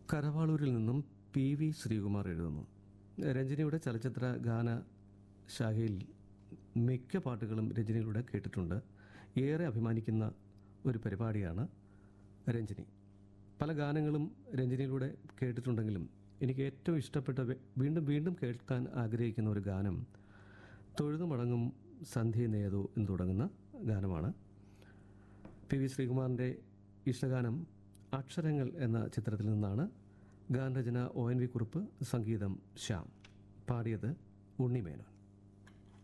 കരവാളൂരിൽ നിന്നും P V Sreekumar എഴുതുന്നു രഞ്ജനിയുടെ ചലച്ചിത്ര ഗാന ശാഖയിൽ മിക്ക പാട്ടുകളും രഞ്ജനിയിലൂടെ കേട്ടിട്ടുണ്ട് ഏറെ അഭിമാനിക്കുന്ന ഒരു പരിപാടിയാണ് രഞ്ജനി പല ഗാനങ്ങളും രഞ്ജനിയിലൂടെ കേട്ടിട്ടുണ്ടെങ്കിലും എനിക്ക് ഏറ്റവും ഇഷ്ടപ്പെട്ട വെ- വീണ്ടും വീണ്ടും കേൾക്കാൻ ആഗ്രഹിക്കുന്ന ഒരു ഗാനം തൊഴുതു മടങ്ങും സന്ധ്യ നേതോ എന്ന് തുടങ്ങുന്ന ഗാനമാണ് പി വി ശ്രീകുമാറിൻ്റെ ഇഷ്ടഗാനം അക്ഷരങ്ങൾ എന്ന ചിത്രത്തിൽ നിന്നാണ് ഗാനരചന ഒ എൻ വി കുറുപ്പ് സംഗീതം ശ്യാം പാടിയത് ഉണ്ണിമേനോൻ